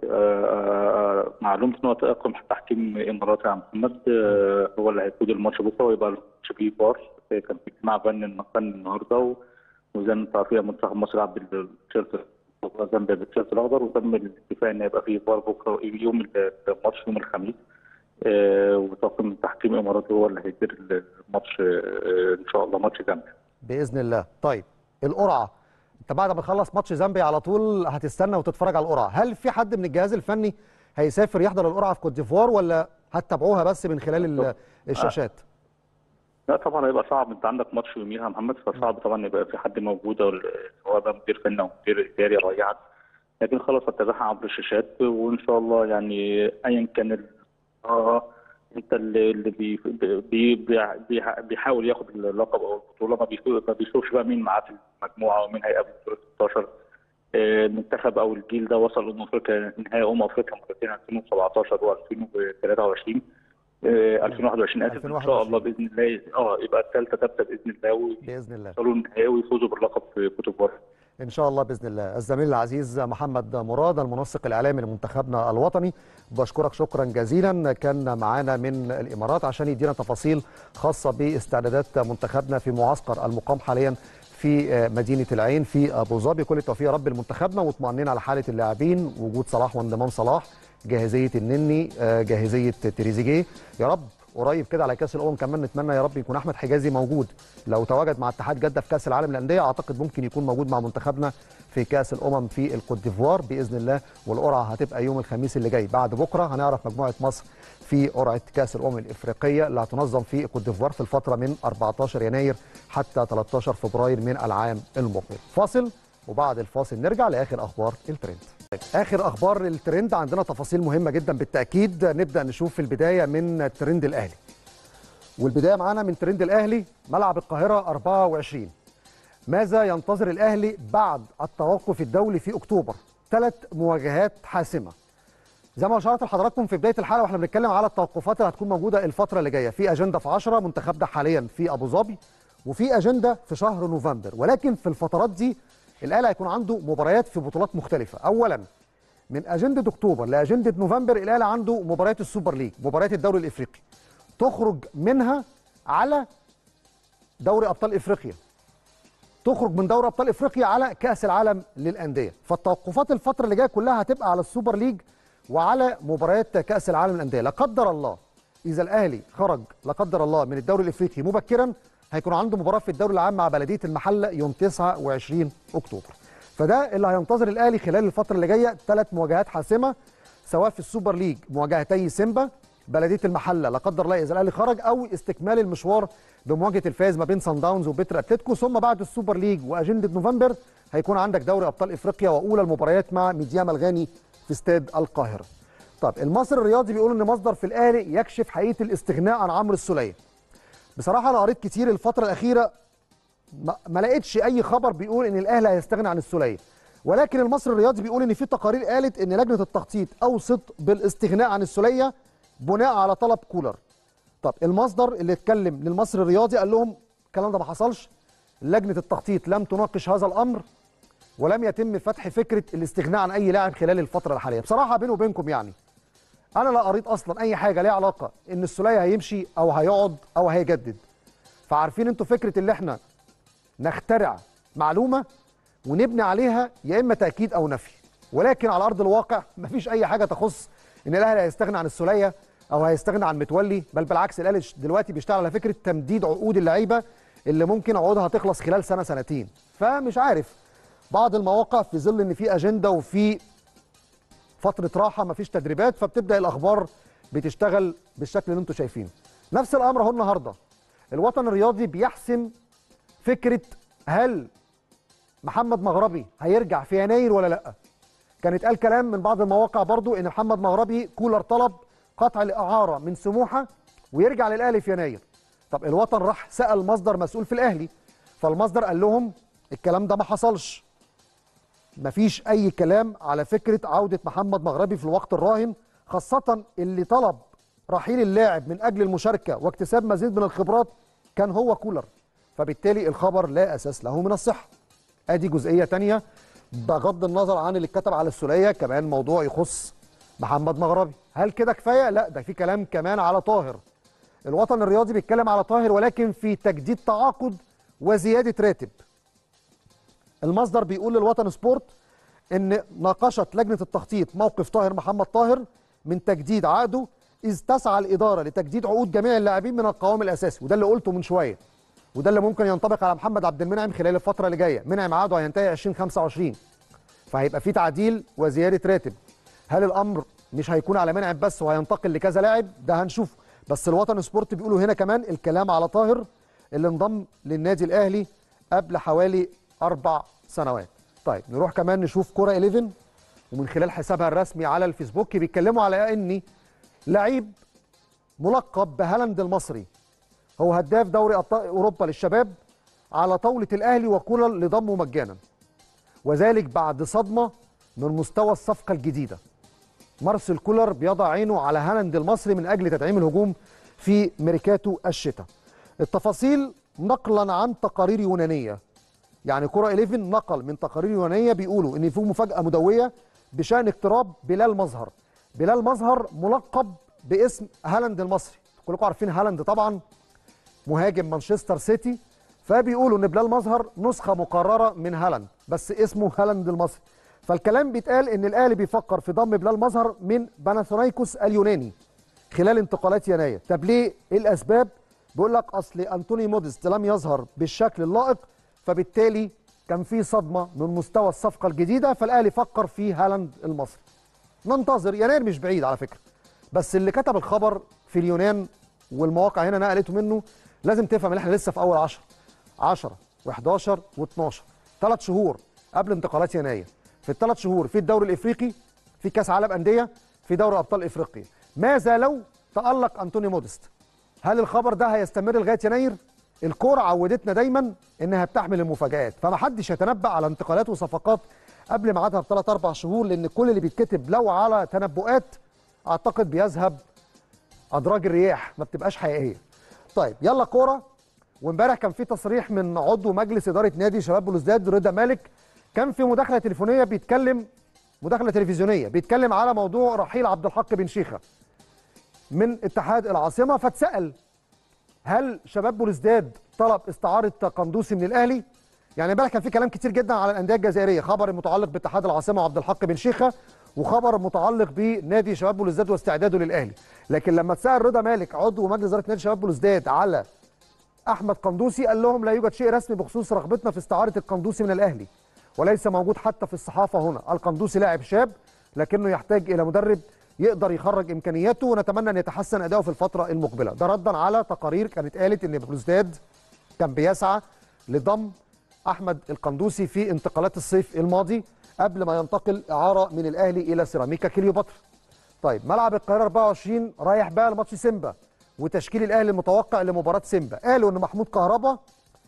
آه، معلومة ان هو تأقلم تحكيم اماراتي عن محمد آه، هو اللي هيقود الماتش بكره ويبقى الماتش فيه فار آه، كان في اجتماع فني فني النهارده و- وزي ما انت عارفين منتخب مصر لعب بالتيشيرت زامبيا بالتيشيرت الاخضر وتم الاتفاق ان يبقى فيه فار بكره يوم الماتش يوم الخميس آه، وطاقم التحكيم الاماراتي هو اللي هيدير الماتش آه، ان شاء الله ماتش زامبيا باذن الله طيب القرعه انت بعد ما تخلص ماتش زامبيا على طول هتستنى وتتفرج على القرعه هل في حد من الجهاز الفني هيسافر يحضر القرعه في كوت ديفوار ولا هتتابعوها بس من خلال ال- الشاشات لا طبعا هيبقى صعب انت عندك ماتش يوميها يا محمد فصعب طبعا يبقى في حد موجود او سواء بقى مدير فني او مدير اداري او اي حد لكن خلاص هتتابعها عبر الشاشات وان شاء الله يعني ايا كان ال... اه انت اللي اللي بي... بي... بي... بيحاول ياخد اللقب او البطوله ما بيشوف- ما بيشوفش بقى مين معاه في المجموعه ومين هيقابل دور 16 آه، المنتخب او الجيل ده وصل امم افريقيا نهائي امم افريقيا مرتين 2017 و2023 2021 اسف ان شاء الله باذن الله اه يبقى الثالثه ثابته باذن الله باذن الله ويوصلوا النهائي ويفوزوا باللقب في كوت ديفوار ان شاء الله باذن الله الزميل العزيز محمد مراد المنسق الاعلامي لمنتخبنا الوطني بشكرك شكرا جزيلا كان معانا من الامارات عشان يدينا تفاصيل خاصه باستعدادات منتخبنا في معسكر المقام حاليا في مدينه العين في ابو ظبي كل التوفيق يا رب لمنتخبنا واطمئنين على حاله اللاعبين وجود صلاح وانضمام صلاح جاهزيه النني جاهزيه تريزيجيه يا رب قريب كده على كاس الامم كمان نتمنى يا رب يكون احمد حجازي موجود لو تواجد مع اتحاد جده في كاس العالم للانديه اعتقد ممكن يكون موجود مع منتخبنا في كاس الامم في الكوت ديفوار باذن الله والقرعه هتبقى يوم الخميس اللي جاي بعد بكره هنعرف مجموعه مصر في قرعه كاس الامم الافريقيه اللي هتنظم في الكوت ديفوار في الفتره من 14 يناير حتى 13 فبراير من العام المقبل فاصل وبعد الفاصل نرجع لاخر اخبار الترند اخر اخبار الترند عندنا تفاصيل مهمه جدا بالتاكيد نبدا نشوف في البدايه من ترند الاهلي والبدايه معانا من ترند الاهلي ملعب القاهره 24 ماذا ينتظر الاهلي بعد التوقف الدولي في اكتوبر ثلاث مواجهات حاسمه زي ما اشرت لحضراتكم في بدايه الحلقه واحنا بنتكلم على التوقفات اللي هتكون موجوده الفتره اللي جايه في اجنده في 10 منتخبنا حاليا في ابو ظبي وفي اجنده في شهر نوفمبر ولكن في الفترات دي الاهلي هيكون عنده مباريات في بطولات مختلفه اولا من اجنده اكتوبر لاجنده نوفمبر الاهلي عنده مباريات السوبر ليج مباريات الدوري الافريقي تخرج منها على دوري ابطال افريقيا تخرج من دوري ابطال افريقيا على كاس العالم للانديه فالتوقفات الفتره اللي جايه كلها هتبقى على السوبر ليج وعلى مباريات كاس العالم للانديه لا قدر الله اذا الاهلي خرج لا قدر الله من الدوري الافريقي مبكرا هيكون عنده مباراه في الدوري العام مع بلديه المحله يوم 29 اكتوبر فده اللي هينتظر الاهلي خلال الفتره اللي جايه ثلاث مواجهات حاسمه سواء في السوبر ليج مواجهتي سيمبا بلديه المحله لا قدر الله اذا الاهلي خرج او استكمال المشوار بمواجهه الفائز ما بين سان داونز وبيتر اتلتيكو ثم بعد السوبر ليج واجنده نوفمبر هيكون عندك دوري ابطال افريقيا واولى المباريات مع ميدياما الغاني في استاد القاهره. طب المصري الرياضي بيقول ان مصدر في الاهلي يكشف حقيقه الاستغناء عن عمرو السوليه. بصراحه انا قريت كتير الفتره الاخيره ما, ما لقيتش اي خبر بيقول ان الاهلي هيستغنى عن السوليه. ولكن المصري الرياضي بيقول ان في تقارير قالت ان لجنه التخطيط اوصت بالاستغناء عن السوليه بناء على طلب كولر. طب المصدر اللي اتكلم للمصري الرياضي قال لهم الكلام ده ما حصلش لجنه التخطيط لم تناقش هذا الامر ولم يتم فتح فكره الاستغناء عن اي لاعب خلال الفتره الحاليه بصراحه بيني وبينكم يعني انا لا قريت اصلا اي حاجه ليها علاقه ان السوليه هيمشي او هيقعد او هيجدد فعارفين انتوا فكره اللي احنا نخترع معلومه ونبني عليها يا اما تاكيد او نفي ولكن على ارض الواقع مفيش اي حاجه تخص ان الاهلي هيستغنى عن السوليه او هيستغنى عن متولي بل بالعكس الاهلي دلوقتي بيشتغل على فكره تمديد عقود اللعيبه اللي ممكن عقودها تخلص خلال سنه سنتين فمش عارف بعض المواقع في ظل ان في اجنده وفي فتره راحه مفيش تدريبات فبتبدا الاخبار بتشتغل بالشكل اللي انتم شايفينه نفس الامر اهو النهارده الوطن الرياضي بيحسم فكره هل محمد مغربي هيرجع في يناير ولا لا كان اتقال كلام من بعض المواقع برضو ان محمد مغربي كولر طلب قطع الاعاره من سموحه ويرجع للاهلي في يناير طب الوطن راح سال مصدر مسؤول في الاهلي فالمصدر قال لهم الكلام ده ما حصلش مفيش اي كلام على فكره عوده محمد مغربي في الوقت الراهن خاصه اللي طلب رحيل اللاعب من اجل المشاركه واكتساب مزيد من الخبرات كان هو كولر فبالتالي الخبر لا اساس له من الصحه ادي جزئيه تانية بغض النظر عن اللي اتكتب على السوليه كمان موضوع يخص محمد مغربي هل كده كفايه لا ده في كلام كمان على طاهر الوطن الرياضي بيتكلم على طاهر ولكن في تجديد تعاقد وزياده راتب المصدر بيقول للوطن سبورت ان ناقشت لجنه التخطيط موقف طاهر محمد طاهر من تجديد عقده اذ تسعى الاداره لتجديد عقود جميع اللاعبين من القوام الاساسي وده اللي قلته من شويه وده اللي ممكن ينطبق على محمد عبد المنعم خلال الفتره اللي جايه منعم عقده هينتهي 2025 فهيبقى في تعديل وزياده راتب هل الامر مش هيكون على منعم بس وهينتقل لكذا لاعب ده هنشوف بس الوطن سبورت بيقولوا هنا كمان الكلام على طاهر اللي انضم للنادي الاهلي قبل حوالي اربع سنوات طيب نروح كمان نشوف كرة 11 ومن خلال حسابها الرسمي على الفيسبوك بيتكلموا على ان لعيب ملقب بهالاند المصري هو هداف دوري ابطال اوروبا للشباب على طاوله الاهلي وكولر لضمه مجانا وذلك بعد صدمه من مستوى الصفقه الجديده مارسيل كولر بيضع عينه على هالاند المصري من اجل تدعيم الهجوم في ميركاتو الشتاء التفاصيل نقلا عن تقارير يونانيه يعني كرة 11 نقل من تقارير يونانيه بيقولوا ان في مفاجاه مدويه بشان اقتراب بلال مظهر بلال مظهر ملقب باسم هالاند المصري كلكم عارفين هالاند طبعا مهاجم مانشستر سيتي فبيقولوا ان بلال مظهر نسخه مقرره من هالاند بس اسمه هالاند المصري فالكلام بيتقال ان الاهلي بيفكر في ضم بلال مظهر من باناثينايكوس اليوناني خلال انتقالات يناير طب ليه ايه الاسباب بيقول لك اصل انتوني موديست لم يظهر بالشكل اللائق فبالتالي كان في صدمه من مستوى الصفقه الجديده فالاهلي فكر في هالاند المصري ننتظر يناير مش بعيد على فكره بس اللي كتب الخبر في اليونان والمواقع هنا نقلته منه لازم تفهم ان احنا لسه في اول 10 10 و11 و12 ثلاث شهور قبل انتقالات يناير في الثلاث شهور في الدوري الافريقي في كاس عالم انديه في دوري ابطال افريقيا ماذا لو تالق انتوني موديست هل الخبر ده هيستمر لغايه يناير الكوره عودتنا دايما انها بتحمل المفاجات فما حدش يتنبأ على انتقالات وصفقات قبل ميعادها بثلاث اربع شهور لان كل اللي بيتكتب لو على تنبؤات اعتقد بيذهب ادراج الرياح ما بتبقاش حقيقيه طيب يلا كوره وامبارح كان في تصريح من عضو مجلس اداره نادي شباب بلوزداد رضا مالك كان في مداخله تليفونيه بيتكلم مداخله تلفزيونيه بيتكلم على موضوع رحيل عبد الحق بن شيخه من اتحاد العاصمه فاتسال هل شباب بلوزداد طلب استعاره قندوسي من الاهلي يعني امبارح كان في كلام كتير جدا على الانديه الجزائريه خبر متعلق باتحاد العاصمه وعبد الحق بن شيخه وخبر متعلق بنادي شباب بلوزداد واستعداده للاهلي لكن لما اتسال رضا مالك عضو مجلس اداره نادي شباب بلوزداد على احمد قندوسي قال لهم لا يوجد شيء رسمي بخصوص رغبتنا في استعاره القندوسي من الاهلي وليس موجود حتى في الصحافه هنا القندوسي لاعب شاب لكنه يحتاج الى مدرب يقدر يخرج امكانياته ونتمنى ان يتحسن اداؤه في الفتره المقبله ده ردا على تقارير كانت قالت ان بلوزداد كان بيسعى لضم احمد القندوسي في انتقالات الصيف الماضي قبل ما ينتقل اعاره من الاهلي الى سيراميكا كليوباترا طيب ملعب القاهره 24 رايح بقى لماتش سيمبا وتشكيل الاهلي المتوقع لمباراه سيمبا قالوا ان محمود كهربا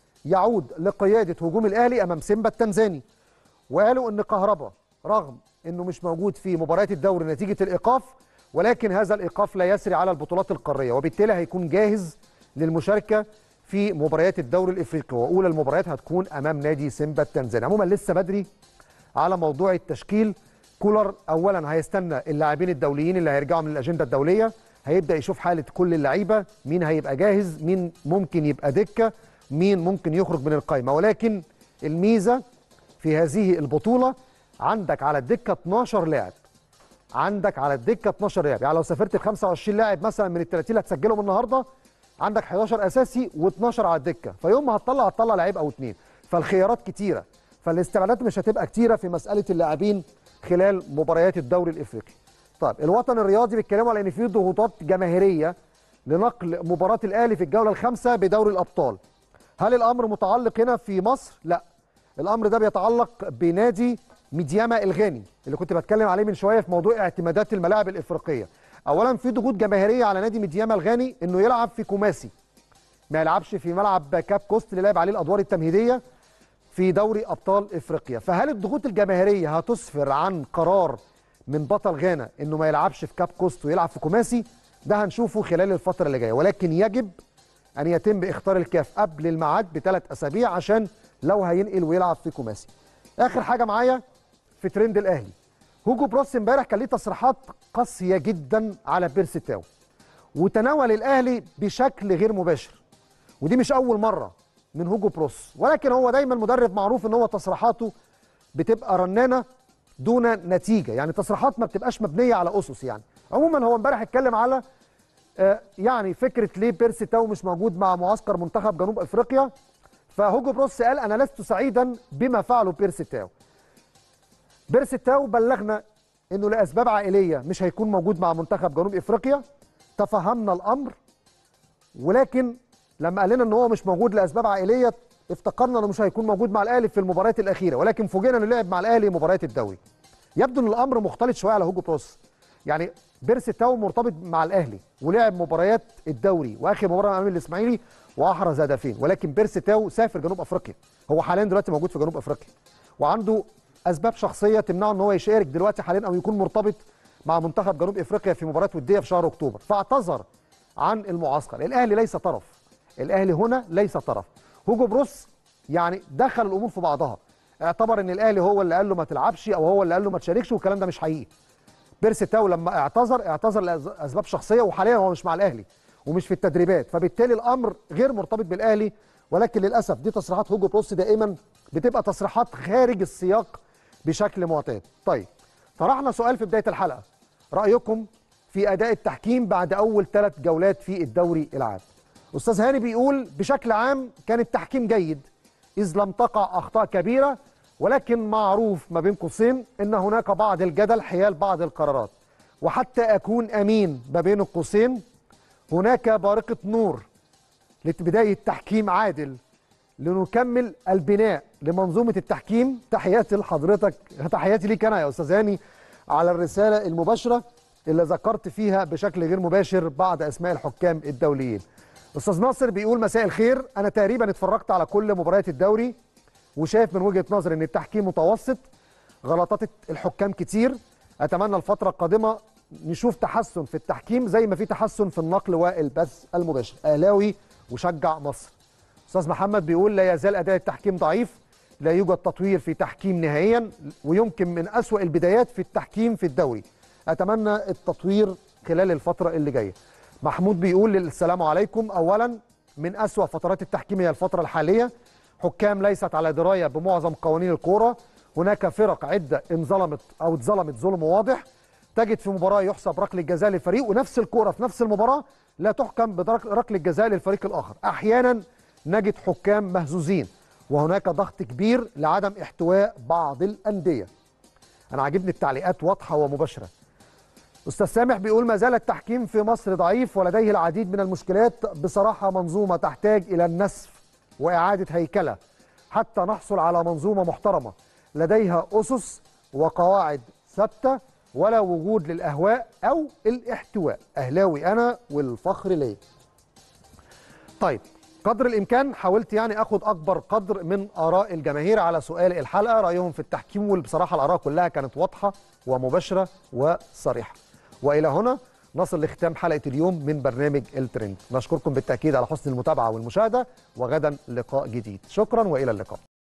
يعود لقياده هجوم الاهلي امام سيمبا التنزاني وقالوا ان كهربا رغم انه مش موجود في مباريات الدوري نتيجه الايقاف ولكن هذا الايقاف لا يسري على البطولات القاريه وبالتالي هيكون جاهز للمشاركه في مباريات الدوري الافريقي واولى المباريات هتكون امام نادي سيمبا التنزاني عموما لسه بدري على موضوع التشكيل كولر اولا هيستنى اللاعبين الدوليين اللي هيرجعوا من الاجنده الدوليه هيبدا يشوف حاله كل اللعيبه مين هيبقى جاهز مين ممكن يبقى دكه مين ممكن يخرج من القائمه ولكن الميزه في هذه البطوله عندك على الدكه 12 لاعب عندك على الدكه 12 لاعب يعني لو سافرت ب 25 لاعب مثلا من ال 30 اللي هتسجلهم النهارده عندك 11 اساسي و12 على الدكه فيوم ما هتطلع هتطلع لعيب او اثنين فالخيارات كتيره فالاستبعادات مش هتبقى كتيره في مساله اللاعبين خلال مباريات الدوري الافريقي طيب الوطن الرياضي بيتكلموا على ان في ضغوطات جماهيريه لنقل مباراه الاهلي في الجوله الخامسه بدوري الابطال هل الامر متعلق هنا في مصر لا الامر ده بيتعلق بنادي ميدياما الغاني اللي كنت بتكلم عليه من شويه في موضوع اعتمادات الملاعب الافريقيه اولا في ضغوط جماهيريه على نادي ميدياما الغاني انه يلعب في كوماسي ما يلعبش في ملعب كاب كوست اللي لعب عليه الادوار التمهيديه في دوري ابطال افريقيا فهل الضغوط الجماهيريه هتسفر عن قرار من بطل غانا انه ما يلعبش في كاب كوست ويلعب في كوماسي ده هنشوفه خلال الفتره اللي جايه ولكن يجب ان يتم اختار الكاف قبل الميعاد بثلاث اسابيع عشان لو هينقل ويلعب في كوماسي اخر حاجه معايا في ترند الاهلي هوجو بروس امبارح كان ليه تصريحات قاسيه جدا على بيرسي تاو وتناول الاهلي بشكل غير مباشر ودي مش اول مره من هوجو بروس ولكن هو دايما مدرب معروف ان هو تصريحاته بتبقى رنانه دون نتيجه يعني تصريحات ما بتبقاش مبنيه على اسس يعني عموما هو امبارح اتكلم على آه، يعني فكره ليه بيرسي تاو مش موجود مع معسكر منتخب جنوب افريقيا فهوجو بروس قال انا لست سعيدا بما فعله بيرسي تاو بيرسي تاو بلغنا انه لاسباب عائليه مش هيكون موجود مع منتخب جنوب افريقيا تفهمنا الامر ولكن لما قال لنا ان هو مش موجود لاسباب عائليه افتكرنا انه مش هيكون موجود مع الاهلي في المباريات الاخيره ولكن فوجئنا انه لعب مع الاهلي مباريات الدوري يبدو ان الامر مختلط شويه على هوجو بروس يعني بيرسي تاو مرتبط مع الاهلي ولعب مباريات الدوري واخر مباراه امام الاسماعيلي واحرز هدفين ولكن بيرسي تاو سافر جنوب افريقيا هو حاليا دلوقتي موجود في جنوب افريقيا وعنده اسباب شخصيه تمنعه ان هو يشارك دلوقتي حاليا او يكون مرتبط مع منتخب جنوب افريقيا في مباراه وديه في شهر اكتوبر فاعتذر عن المعسكر الاهلي ليس طرف الاهلي هنا ليس طرف هوجو بروس يعني دخل الامور في بعضها اعتبر ان الاهلي هو اللي قال له ما تلعبش او هو اللي قال له ما تشاركش والكلام ده مش حقيقي بيرسي تاو لما اعتذر اعتذر لاسباب شخصيه وحاليا هو مش مع الاهلي ومش في التدريبات فبالتالي الامر غير مرتبط بالاهلي ولكن للاسف دي تصريحات هوجو بروس دائما بتبقى تصريحات خارج السياق بشكل معتاد طيب طرحنا سؤال في بدايه الحلقه رايكم في اداء التحكيم بعد اول ثلاث جولات في الدوري العام استاذ هاني بيقول بشكل عام كان التحكيم جيد اذ لم تقع اخطاء كبيره ولكن معروف ما بين قوسين ان هناك بعض الجدل حيال بعض القرارات وحتى اكون امين ما بين القوسين هناك بارقه نور لبدايه تحكيم عادل لنكمل البناء لمنظومه التحكيم تحياتي لحضرتك تحياتي ليك انا يا استاذ هاني على الرساله المباشره اللي ذكرت فيها بشكل غير مباشر بعض اسماء الحكام الدوليين استاذ ناصر بيقول مساء الخير انا تقريبا اتفرجت على كل مباريات الدوري وشايف من وجهه نظري ان التحكيم متوسط غلطات الحكام كتير اتمنى الفتره القادمه نشوف تحسن في التحكيم زي ما في تحسن في النقل والبث المباشر اهلاوي وشجع مصر استاذ محمد بيقول لا يزال اداء التحكيم ضعيف لا يوجد تطوير في تحكيم نهائيا ويمكن من اسوا البدايات في التحكيم في الدوري اتمنى التطوير خلال الفتره اللي جايه محمود بيقول السلام عليكم اولا من اسوا فترات التحكيم هي الفتره الحاليه حكام ليست على درايه بمعظم قوانين الكوره هناك فرق عده انظلمت او اتظلمت ظلم واضح تجد في مباراه يحسب ركله جزاء للفريق ونفس الكوره في نفس المباراه لا تحكم بركله جزاء للفريق الاخر احيانا نجد حكام مهزوزين وهناك ضغط كبير لعدم احتواء بعض الانديه انا عاجبني التعليقات واضحه ومباشره استاذ سامح بيقول ما زال التحكيم في مصر ضعيف ولديه العديد من المشكلات بصراحه منظومه تحتاج الى النسف واعاده هيكله حتى نحصل على منظومه محترمه لديها اسس وقواعد ثابته ولا وجود للاهواء او الاحتواء اهلاوي انا والفخر ليا طيب قدر الامكان حاولت يعني اخد اكبر قدر من اراء الجماهير على سؤال الحلقه رايهم في التحكيم وبصراحه الاراء كلها كانت واضحه ومباشره وصريحه والى هنا نصل لختام حلقه اليوم من برنامج الترند نشكركم بالتاكيد على حسن المتابعه والمشاهده وغدا لقاء جديد شكرا والى اللقاء